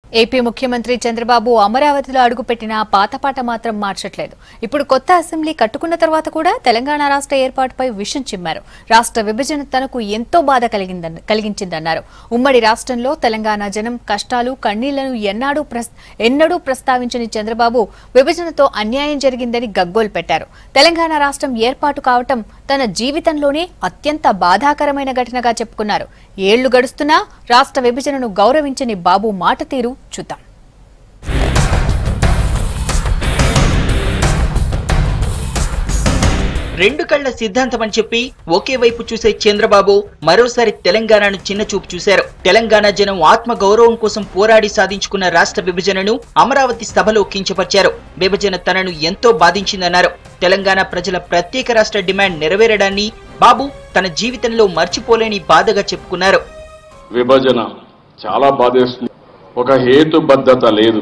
AP ముఖ్యమంత్రి చంద్రబాబు అమరావతిలో అడుగుపెట్టిన పాతపాట మాత్రం మార్చట్లేదు ఇప్పుడు కొత్త అసెంబ్లీ కట్టుకున్న తర్వాత కూడా తెలంగాణ రాష్ట్ర ఏర్పాటుపై విషం చిమ్మారు రాష్ట్ర విభజన తనకు ఎంతో బాధ కలిగిందని కలిగించిందన్నారు ఉమ్మడి రాష్ట్రంలో తెలంగాణ జనం కష్టాలు కన్నీళ్లను ఎన్నాడూ ప్రస్- ఎన్నడూ ప్రస్తావించని చంద్రబాబు విభజనతో అన్యాయం జరిగిందని గగ్గోలు పెట్టారు తెలంగాణ రాష్ట్రం ఏర్పాటు కావటం తన జీవితంలోనే అత్యంత బాధాకరమైన ఘటనగా చెప్పుకున్నారు ఏళ్లు గడుస్తున్నా రాష్ట్ర విభజనను గౌరవించని బాబు మాట తీరు చూద్దాం రెండు కళ్ల సిద్ధాంతం అని చెప్పి ఒకే వైపు చూసే చంద్రబాబు మరోసారి తెలంగాణను చిన్న చూపు చూశారు తెలంగాణ జనం ఆత్మ గౌరవం కోసం పోరాడి సాధించుకున్న రాష్ట్ర విభజనను అమరావతి సభలో కించపరిచారు విభజన తనను ఎంతో బాధించిందన్నారు తెలంగాణ ప్రజల ప్రత్యేక రాష్ట్ర డిమాండ్ నెరవేరడాన్ని బాబు తన జీవితంలో మర్చిపోలేని బాధగా చెప్పుకున్నారు విభజన చాలా బాధేస్తుంది ఒక హేతుబద్ధత లేదు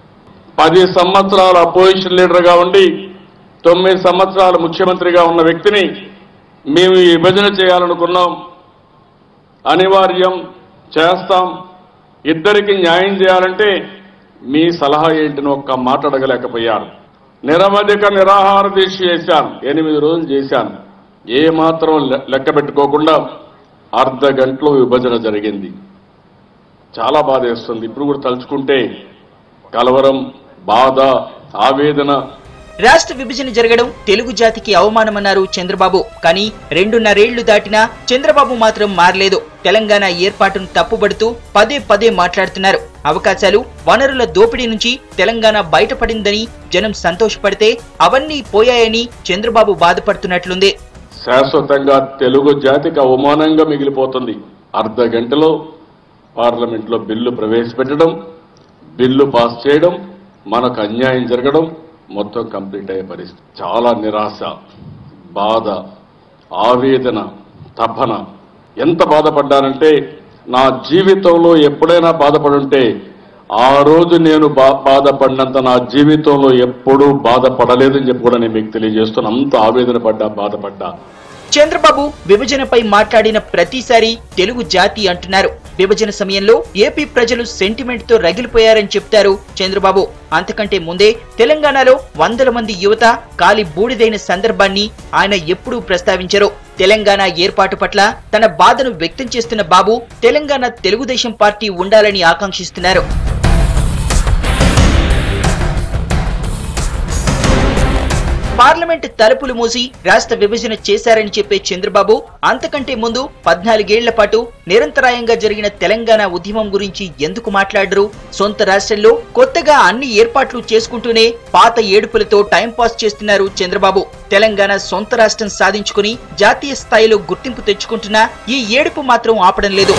పది సంవత్సరాల అపోజిషన్ లీడర్గా ఉండి తొమ్మిది సంవత్సరాలు ముఖ్యమంత్రిగా ఉన్న వ్యక్తిని మేము ఈ విభజన చేయాలనుకున్నాం అనివార్యం చేస్తాం ఇద్దరికి న్యాయం చేయాలంటే మీ సలహా ఏంటిని ఒక్క మాట అడగలేకపోయారు నిరవధిక నిరాహార దీక్ష చేశాను ఎనిమిది రోజులు చేశాను ఏ మాత్రం లె- లెక్క పెట్టుకోకుండా అర్ధ గంటలో విభజన జరిగింది చాలా బాధ వేస్తుంది ఇప్పుడు కూడా తలుచుకుంటే కలవరం బాధ ఆవేదన రాష్ట్ర విభజన జరగడం తెలుగు జాతికి అవమానమన్నారు చంద్రబాబు కానీ రెండున్నరేళ్లు దాటినా చంద్రబాబు మాత్రం మారలేదు తెలంగాణ ఏర్పాటును తప్పుబడుతూ పదే పదే మాట్లాడుతున్నారు అవకాశాలు వనరుల దోపిడీ నుంచి తెలంగాణ బయటపడిందని జనం సంతోషపడితే అవన్నీ పోయాయని చంద్రబాబు బాధపడుతున్నట్లుంది శాశ్వతంగా తెలుగు జాతికి అవమానంగా మిగిలిపోతుంది అర్ధ గంటలో పార్లమెంట్లో బిల్లు ప్రవేశపెట్టడం బిల్లు పాస్ చేయడం మనకు అన్యాయం జరగడం మొత్తం కంప్లీట్ అయ్యే పరిస్థితి చాలా నిరాశ బాధ ఆవేదన తపన ఎంత బాధపడ్డానంటే నా జీవితంలో ఎప్పుడైనా బాధపడుంటే ఆ రోజు నేను బా బాధపడినంత నా జీవితంలో ఎప్పుడూ బాధపడలేదని చెప్పి కూడా నేను మీకు తెలియజేస్తున్నా అంత ఆవేదన పడ్డా బాధపడ్డా చంద్రబాబు విభజనపై మాట్లాడిన ప్రతిసారి తెలుగు జాతి అంటున్నారు విభజన సమయంలో ఏపీ ప్రజలు సెంటిమెంట్ తో రగిలిపోయారని చెప్తారు చంద్రబాబు అంతకంటే ముందే తెలంగాణలో వందల మంది యువత కాలి బూడిదైన సందర్భాన్ని ఆయన ఎప్పుడూ ప్రస్తావించరు తెలంగాణ ఏర్పాటు పట్ల తన బాధను వ్యక్తం చేస్తున్న బాబు తెలంగాణ తెలుగుదేశం పార్టీ ఉండాలని ఆకాంక్షిస్తున్నారు పార్లమెంట్ తలుపులు మూసి రాష్ట్ర విభజన చేశారని చెప్పే చంద్రబాబు అంతకంటే ముందు పద్నాలుగేళ్ల పాటు నిరంతరాయంగా జరిగిన తెలంగాణ ఉద్యమం గురించి ఎందుకు మాట్లాడరు సొంత రాష్ట్రంలో కొత్తగా అన్ని ఏర్పాట్లు చేసుకుంటూనే పాత ఏడుపులతో టైంపాస్ చేస్తున్నారు చంద్రబాబు తెలంగాణ సొంత రాష్ట్రం సాధించుకుని జాతీయ స్థాయిలో గుర్తింపు తెచ్చుకుంటున్నా ఈ ఏడుపు మాత్రం ఆపడం లేదు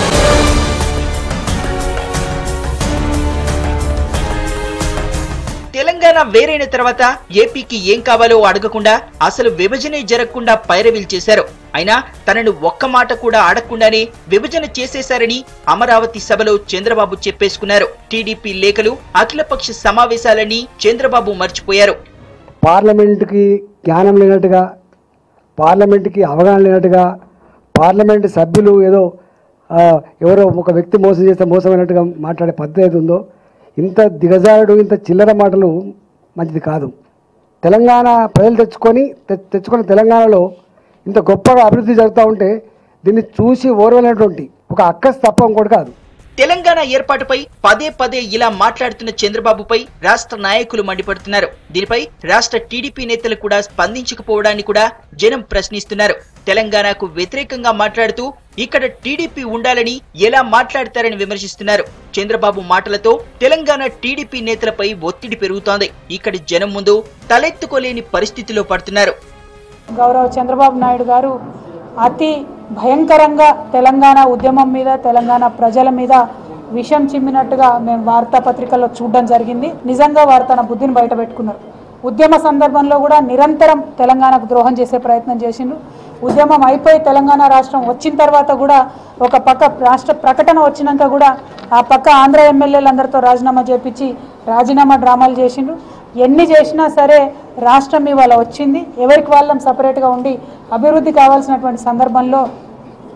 తెలంగాణ వేరైన తర్వాత ఏపీకి ఏం కావాలో అడగకుండా అసలు విభజనే జరగకుండా పైరవీలు చేశారు అయినా తనను ఒక్క మాట కూడా అడగకుండానే విభజన చేసేశారని అమరావతి సభలో చంద్రబాబు చెప్పేసుకున్నారు టీడీపీ లేఖలు అఖిలపక్ష సమావేశాలని చంద్రబాబు మర్చిపోయారు పార్లమెంటుకి జ్ఞానం లేనట్టుగా పార్లమెంటుకి అవగాహన లేనట్టుగా పార్లమెంటు సభ్యులు ఏదో ఆ, ఎవరో ఒక వ్యక్తి మోసం చేస్తే మోసమైనట్టుగా మాట్లాడే పద్ధతి ఏది ఉందో ఇంత దిగజారుడు ఇంత చిల్లర మాటలు మంచిది కాదు తెలంగాణ ప్రజలు తెచ్చుకొని తె- తెచ్చుకున్న తెలంగాణలో ఇంత గొప్పగా అభివృద్ధి జరుగుతూ ఉంటే దీన్ని చూసి ఓర్వలేనటువంటి ఒక అక్కస్ తప్ప ఇంకోటి కాదు తెలంగాణ ఏర్పాటుపై పదే పదే ఇలా మాట్లాడుతున్న చంద్రబాబుపై రాష్ట్ర నాయకులు మండిపడుతున్నారు దీనిపై రాష్ట్ర టీడీపీ నేతలు కూడా స్పందించకపోవడాన్ని కూడా జనం ప్రశ్నిస్తున్నారు తెలంగాణకు వ్యతిరేకంగా మాట్లాడుతూ ఇక్కడ టీడీపీ ఉండాలని ఎలా మాట్లాడతారని విమర్శిస్తున్నారు చంద్రబాబు మాటలతో తెలంగాణ టీడీపీ నేతలపై ఒత్తిడి పెరుగుతోంది ఇక్కడి జనం ముందు తలెత్తుకోలేని పరిస్థితిలో పడుతున్నారు గౌరవ చంద్రబాబు నాయుడు గారు అతి భయంకరంగా తెలంగాణ ఉద్యమం మీద తెలంగాణ ప్రజల మీద విషం చిమ్మినట్టుగా మేము వార్తాపత్రికల్లో చూడడం జరిగింది నిజంగా వారు తన బుద్ధిని బయట పెట్టుకున్నారు ఉద్యమ సందర్భంలో కూడా నిరంతరం తెలంగాణకు ద్రోహం చేసే ప్రయత్నం చేసిండ్రు ఉద్యమం అయిపోయి తెలంగాణ రాష్ట్రం వచ్చిన తర్వాత కూడా ఒక పక్క రాష్ట్ర ప్రకటన వచ్చినాక కూడా ఆ పక్క ఆంధ్ర ఎమ్మెల్యేలందరితో రాజీనామా చేపించి రాజీనామా డ్రామాలు చేసిండ్రు ఎన్ని చేసినా సరే రాష్ట్రం ఇవాళ వచ్చింది ఎవరికి వాళ్ళం సపరేట్గా ఉండి అభివృద్ధి కావాల్సినటువంటి సందర్భంలో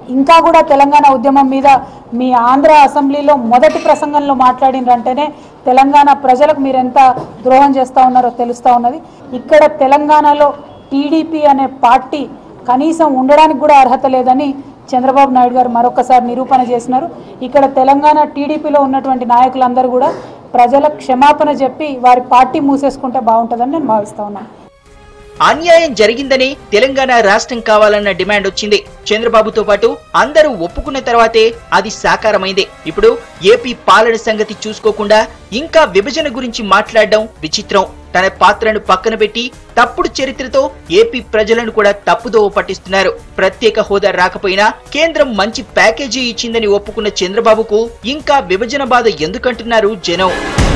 ఇంకా కూడా తెలంగాణ ఉద్యమం మీద మీ ఆంధ్ర అసెంబ్లీలో మొదటి ప్రసంగంలో మాట్లాడినంటేనే తెలంగాణ ప్రజలకు మీరు ఎంత ద్రోహం చేస్తూ ఉన్నారో తెలుస్తూ ఉన్నది ఇక్కడ తెలంగాణలో టీడీపీ అనే పార్టీ కనీసం ఉండడానికి కూడా అర్హత లేదని చంద్రబాబు నాయుడు గారు మరొకసారి నిరూపణ చేసినారు ఇక్కడ తెలంగాణ టీడీపీలో ఉన్నటువంటి నాయకులందరూ కూడా ప్రజల క్షమాపణ చెప్పి వారి పార్టీ మూసేసుకుంటే బాగుంటుందని నేను భావిస్తా ఉన్నాను అన్యాయం జరిగిందని తెలంగాణ రాష్ట్రం కావాలన్న డిమాండ్ వచ్చింది చంద్రబాబుతో పాటు అందరూ ఒప్పుకున్న తర్వాతే అది సాకారమైంది ఇప్పుడు ఏపీ పాలన సంగతి చూసుకోకుండా ఇంకా విభజన గురించి మాట్లాడడం విచిత్రం తన పాత్రను పక్కన పెట్టి తప్పుడు చరిత్రతో ఏపీ ప్రజలను కూడా తప్పుదోవ పట్టిస్తున్నారు ప్రత్యేక హోదా రాకపోయినా కేంద్రం మంచి ప్యాకేజీ ఇచ్చిందని ఒప్పుకున్న చంద్రబాబుకు ఇంకా విభజన బాధ ఎందుకంటున్నారు జనం